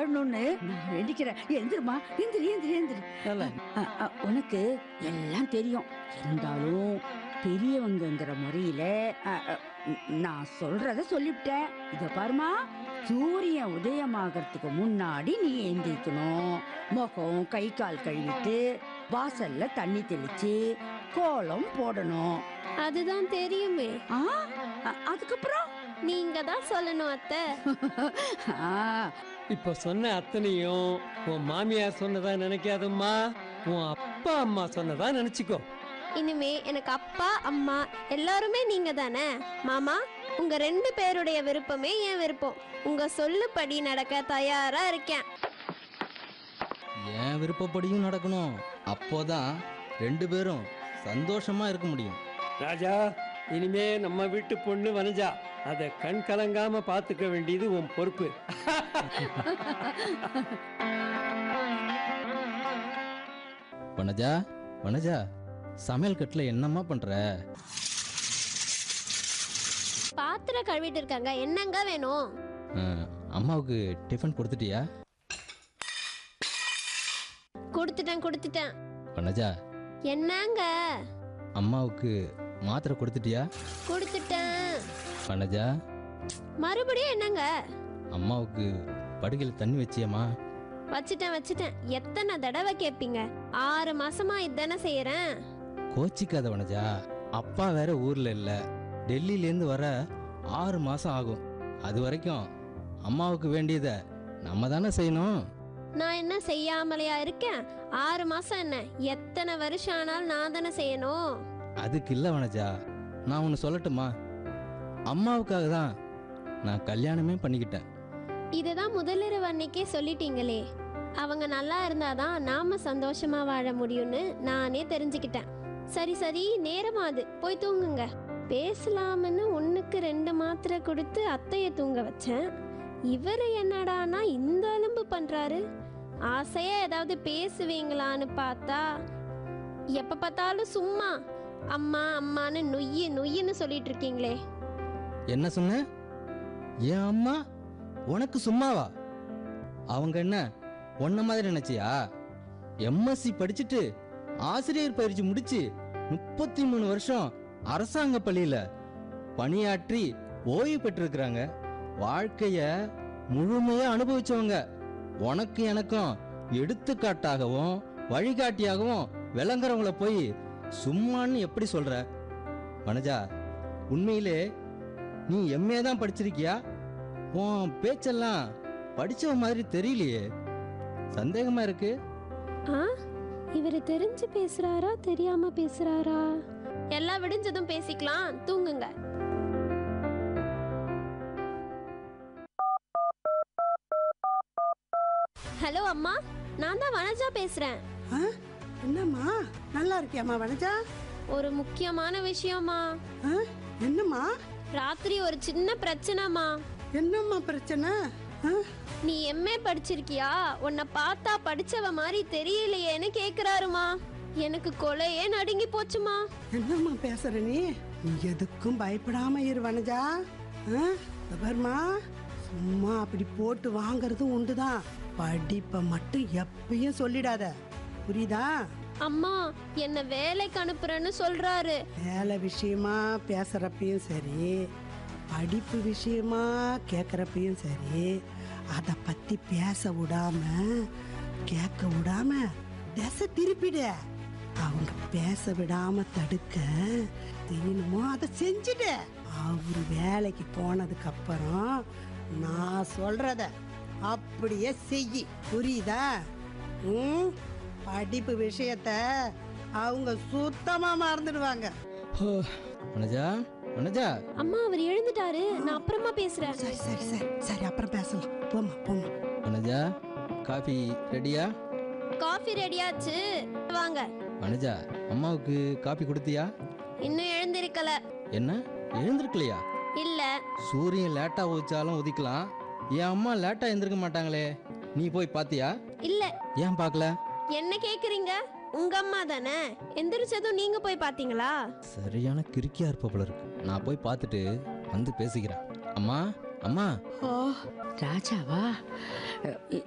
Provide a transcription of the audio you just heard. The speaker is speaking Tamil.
போடணும்னு நான் வேண்டிக்கிறேன் எந்திருமா எந்திரி எந்திரி எந்திரி நல்லா அ, அ, உனக்கு எல்லாம் தெரியும் இருந்தாலும் பெரியவங்கங்கிற முறையில அ, அ, ந- நான் சொல்றத சொல்லிவிட்டேன் இத பாருமா சூரியன் உதயமாகறதுக்கு முன்னாடி நீ எந்திரிக்கணும் முகம் கை கால் கழுவிட்டு வாசல்ல தண்ணி தெளிச்சு கோலம் போடணும் அதுதான் தெரியுமே ஆ அ, அதுக்கப்புறம் நீங்க தான் சொல்லணும் அத்தை ஆ, இப்ப சொன்ன அத்தனையும் உன் மாமியார் சொன்னதா நினைக்காதம்மா உன் அப்பா அம்மா சொன்னதா நினைச்சுக்கோ இனிமே எனக்கு அப்பா அம்மா எல்லாருமே நீங்க தானே மாமா உங்க ரெண்டு பேருடைய விருப்பமே என் விருப்பம் உங்க சொல்லுபடி நடக்க தயாரா இருக்கேன் என் விருப்பப்படியும் நடக்கணும் அப்போதான் ரெண்டு பேரும் சந்தோஷமா இருக்க முடியும் ராஜா இனிமே நம்ம வீட்டு பொண்ணு வனஜா அதை கண் கலங்காம பாத்துக்க வேண்டியது உன் பொறுப்பு வனஜா வனஜா சமையல் கட்டில் என்னம்மா பண்ற பாத்திரம் கழுவிட்டு இருக்காங்க என்னங்க வேணும் ஆ, அம்மாவுக்கு டிஃபன் கொடுத்துட்டியா கொடுத்துட்டேன் கொடுத்துட்டேன் வனஜா என்னங்க அம்மாவுக்கு மாத்திரை கொடுத்துட்டியா கொடுத்துட்டேன் வனஜா மறுபடியும் என்னங்க அம்மாவுக்கு படுகையில் தண்ணி வச்சியம்மா வச்சுட்டேன் வச்சுட்டேன் எத்தனை தடவை கேட்பீங்க ஆறு மாசமா இதானே செய்யறேன் கோச்சிக்காத வனஜா அப்பா வேற ஊர்ல இல்ல டெல்லியிலேருந்து வர ஆறு மாசம் ஆகும் அது வரைக்கும் அம்மாவுக்கு வேண்டியதை நம்ம தானே செய்யணும் நான் என்ன செய்யாமலையா இருக்கேன் ஆறு மாசம் என்ன எத்தனை வருஷம் ஆனாலும் நான் தானே செய்யணும் அதுக்கு இல்லை வனஜா நான் ஒன்று சொல்லட்டுமா அம்மாவுக்காக தான் நான் கல்யாணமே பண்ணிக்கிட்டேன் இதுதான் முதலிரவு அன்னைக்கே சொல்லிட்டீங்களே அவங்க நல்லா இருந்தாதான் நாம சந்தோஷமா வாழ முடியும்னு நானே தெரிஞ்சுக்கிட்டேன் சரி சரி நேரமாது போய் தூங்குங்க பேசலாம்னு ஒண்ணுக்கு ரெண்டு மாத்திரை கொடுத்து அத்தைய தூங்க வச்சேன் இவர் என்னடானா இந்த அலும்பு பண்றாரு ஆசையா ஏதாவது பேசுவீங்களான்னு பார்த்தா எப்ப பார்த்தாலும் சும்மா அம்மா அம்மான்னு நொய்யு நொய்யுன்னு சொல்லிட்டு இருக்கீங்களே என்ன சொன்ன என் அம்மா உனக்கு சும்மாவா அவங்க என்ன உன்ன மாதிரி நினைச்சியா எம்எஸ்சி படிச்சுட்டு ஆசிரியர் பயிற்சி முடிச்சு முப்பத்தி மூணு வருஷம் அரசாங்க பள்ளியில பணியாற்றி ஓய்வு பெற்றிருக்கிறாங்க வாழ்க்கைய முழுமையா அனுபவிச்சவங்க உனக்கு எனக்கும் எடுத்துக்காட்டாகவும் வழிகாட்டியாகவும் விளங்குறவங்கள போய் சும்மான்னு எப்படி சொல்ற வனஜா உண்மையிலே நீ எம்ஏ தான் படிச்சிருக்கியா உன் பேச்செல்லாம் படிச்சவ மாதிரி தெரியலையே சந்தேகமா இருக்கு ஆ இவர் தெரிஞ்சு பேசுறாரா தெரியாம பேசுறாரா எல்லாம் விடிஞ்சதும் பேசிக்கலாம் தூங்குங்க ஹலோ அம்மா நான் தான் வனஜா பேசுறேன் ஆ? என்னம்மா நல்லா இருக்கியாம்மா வனஜா ஒரு முக்கியமான விஷயமா ஆ? என்னம்மா ராத்திரி ஒரு சின்ன பிரச்சனைமா என்னம்மா பிரச்சனை ஆ? நீ எம்ஏ படிச்சிருக்கியா உன்னை பார்த்தா படிச்சவ மாதிரி தெரியலையேன்னு கேக்குறாருமா எனக்கு கொலையே நடுங்கி போச்சுமா என்னம்மா பேசுற நீ நீ எதுக்கும் பயப்படாம இரு வனஜா ஆ? இதோ பாரும்மா சும்மா அப்படி போட்டு வாங்குறது உண்டுதான் படிப்பை மட்டும் எப்பயும் சொல்லிடாத புரியுதா அம்மா என்ன வேலைக்கு அனுப்புறேன்னு சொல்றாரு வேலை விஷயமா பேசுறப்பையும் சரி படிப்பு விஷயமா கேட்குறப்பையும் சரி அதை பத்தி பேச விடாம கேட்க விடாம திசை திருப்பிடு அவங்க பேச விடாம தடுக்க தெரியணுமோ அதை செஞ்சுடு அவர் வேலைக்கு போனதுக்கு அப்புறம் நான் சொல்றத அப்படியே செய் புரியுதா ம் படிப்பு விஷயத்த அவங்க சுத்தமா மறந்துடுவாங்க வனஜா வனஜா அம்மா அவர் எழுந்துட்டாரு நான் அப்புறமா பேசுறேன் சரி சரி சரி சரி அப்புறம் பேசலாம் போமா போமா வனஜா காஃபி ரெடியா காஃபி ரெடியாச்சு வாங்க வனஜா அம்மாவுக்கு காஃபி கொடுத்தியா இன்னும் எழுந்திருக்கல என்ன எழுந்திருக்கலையா இல்ல சூரியன் லேட்டா உதிச்சாலும் உதிக்கலாம் என் அம்மா லேட்டா எழுந்திருக்க மாட்டாங்களே நீ போய் பாத்தியா இல்ல ஏன் பார்க்கல என்ன கேக்குறீங்க உங்க அம்மா தானே எந்திரிச்சதும் நீங்க போய் பாத்தீங்களா சரியான கிறுக்கியா இருப்ப போல இருக்கு நான் போய் பார்த்துட்டு வந்து பேசிக்கிறேன் அம்மா அம்மா ஓ ராஜாவா அ, இ-